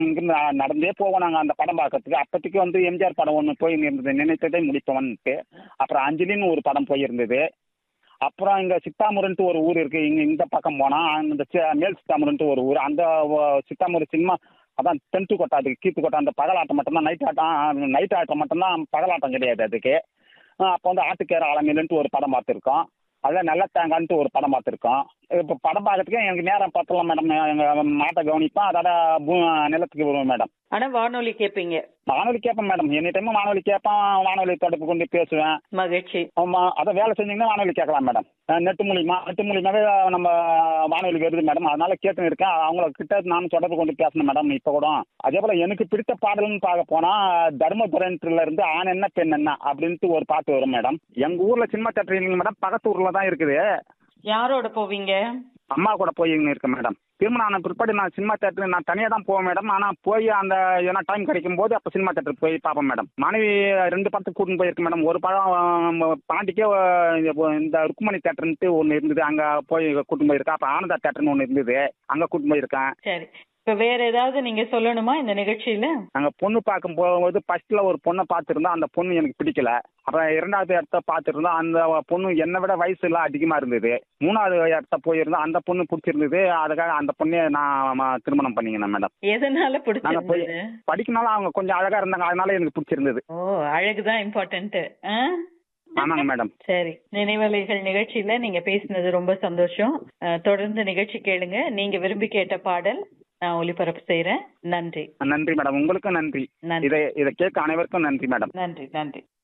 இங்கிருந்து ந- நடந்தே போவோம் நாங்கள் அந்த படம் பார்க்கறதுக்கு அப்போதைக்கு வந்து எம்ஜிஆர் படம் ஒன்று போய் இருந்தது நினைத்ததை முடிப்பவன்ட்டு அப்புறம் அஞ்சலின்னு ஒரு படம் போயிருந்தது அப்புறம் இங்கே சித்தாமுருன்ட்டு ஒரு ஊர் இருக்குது இங்கே இந்த பக்கம் போனால் அந்த சி- மேல் சித்தாமுருன்ட்டு ஒரு ஊர் அந்த ஒ- சித்தாமுரு சினிமா அதான் தென்ட்டு கொட்டை அதுக்கு கீத்து கொட்டை அந்த பகலாட்டம் மட்டும்தான் நைட் ஆட்டம் நைட் ஆட்டம் மட்டும்தான் பகலாட்டம் கிடையாது அதுக்கு அப்போ வந்து ஆட்டுக்கேர ஆலமில்ன்ட்டு ஒரு படம் பார்த்துருக்கோம் அதில் நல்ல தேங்கான்ட்டு ஒரு படம் பார்த்துருக்கோம் இப்போ படம் பார்க்கறதுக்கு எனக்கு நேரம் பத்தலாம் மேடம் எங்கள் மாட்டை கவனிப்பேன் அதோட பூ நிலத்துக்கு வருவேன் மேடம் ஆனா வானொலி கேட்பீங்க வானொலி கேட்பேன் மேடம் எனி டைமும் வானொலி கேட்பேன் வானொலி தொடர்பு கொண்டு பேசுவேன் மகிழ்ச்சி ஆமாம் அதை வேலை செஞ்சீங்கன்னா வானொலி கேட்கலாம் மேடம் நெட்டு மூலியமா நெட்டு மூலியமாவே நம்ம வானொலி வருது மேடம் அதனால கேட்டுன்னு இருக்கேன் அவங்கள கிட்ட நானும் தொடர்பு கொண்டு பேசணும் மேடம் இப்போ கூட அதே போல் எனக்கு பிடித்த பாடல்னு பார்க்க போனால் தர்மபுரன்ல இருந்து ஆண் என்ன பெண் என்ன அப்படின்ட்டு ஒரு பாட்டு வரும் மேடம் எங்கள் ஊரில் சினிமா தேட்டர் இல்லைங்க மேடம் பக்கத்து ஊரில் தான் இருக்குது யாரோட போவீங்க அம்மா கூட போய் இருக்கேன் மேடம் திருமணம் ஆன பிற்பாடு நான் சினிமா தேட்டர் நான் தனியாக தான் போவேன் மேடம் ஆனால் போய் அந்த ஏன்னா டைம் கிடைக்கும் போது அப்போ சினிமா தேட்டர் போய் பார்ப்பேன் மேடம் மனைவி ரெண்டு படத்துக்கு கூட்டின்னு போயிருக்கேன் மேடம் ஒரு படம் ஆ, பாண்டிக்கே ஆ, இந்த ருக்குமணி தேட்டர்ன்ட்டு ஒன்று இருந்தது அங்கே போய் கூட்டின்னு போயிருக்கேன் அப்போ ஆனந்தா தேட்டர்னு ஒன்று இருந்தது அங்கே கூட்டின்னு போயிருக்கேன் சரி இப்ப வேற ஏதாவது நீங்க சொல்லணுமா இந்த நிகழ்ச்சியில நாங்கள் பொண்ணு பார்க்கும் போகும்போது ஃபர்ஸ்ட்டில் ஒரு பொண்ணை பார்த்துருந்தோம் அந்த பொண்ணு எனக்கு பிடிக்கல அப்புறம் இரண்டாவது இடத்த பார்த்துருந்தோம் அந்த பொண்ணு என்னை விட வயசு எல்லாம் அதிகமாக இருந்தது மூணாவது இடத்த போயிருந்தோம் அந்த பொண்ணு பிடிச்சிருந்தது அதுக்காக அந்த பொண்ணே நான் ம- திருமணம் பண்ணிக்கினேன் மேடம் எதனால நாங்க போய் பிடிச்சிருந்தது படிக்கனால அவங்க கொஞ்சம் அழகா இருந்தாங்க அதனால எனக்கு பிடிச்சிருந்தது ஓ அழகுதான் இம்பார்ட்டன்ட் ஆமாங்க மேடம் சரி நினைவலைகள் நிகழ்ச்சியில நீங்க பேசினது ரொம்ப சந்தோஷம் அஹ், தொடர்ந்து நிகழ்ச்சி கேளுங்க நீங்க விரும்பி கேட்ட பாடல் நான் ஒளிபரப்பு செய்யறேன் நன்றி நன்றி மேடம் உங்களுக்கும் நன்றி நன்றி இதை இதை கேட்க அனைவருக்கும் நன்றி மேடம் நன்றி நன்றி